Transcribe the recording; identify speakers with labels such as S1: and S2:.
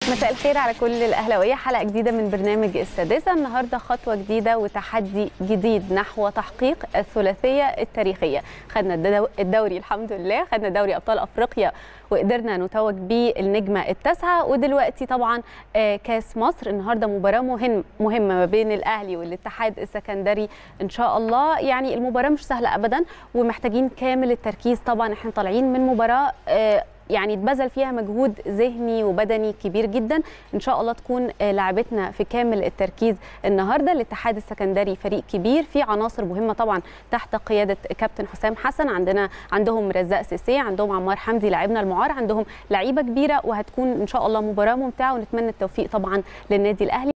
S1: مساء الخير على كل الاهلاويه حلقه جديده من برنامج السادسه النهارده خطوه جديده وتحدي جديد نحو تحقيق الثلاثيه التاريخيه خدنا الدو- الدوري الحمد لله خدنا دوري ابطال افريقيا وقدرنا نتوج بالنجمه التاسعه ودلوقتي طبعا آه، كاس مصر النهارده مباراه مهم مهمه ما بين الاهلي والاتحاد السكندري ان شاء الله يعني المباراه مش سهله ابدا ومحتاجين كامل التركيز طبعا احنا طالعين من مباراه آه، يعني اتبذل فيها مجهود ذهني وبدني كبير جدا ان شاء الله تكون آه، لعبتنا في كامل التركيز النهارده الاتحاد السكندري فريق كبير في عناصر مهمه طبعا تحت قياده كابتن حسام حسن عندنا عندهم رزاق سيسي عندهم عمار حمدي لاعبنا المعار عندهم لعيبه كبيره وهتكون ان شاء الله مباراه ممتعه ونتمنى التوفيق طبعا للنادي الاهلي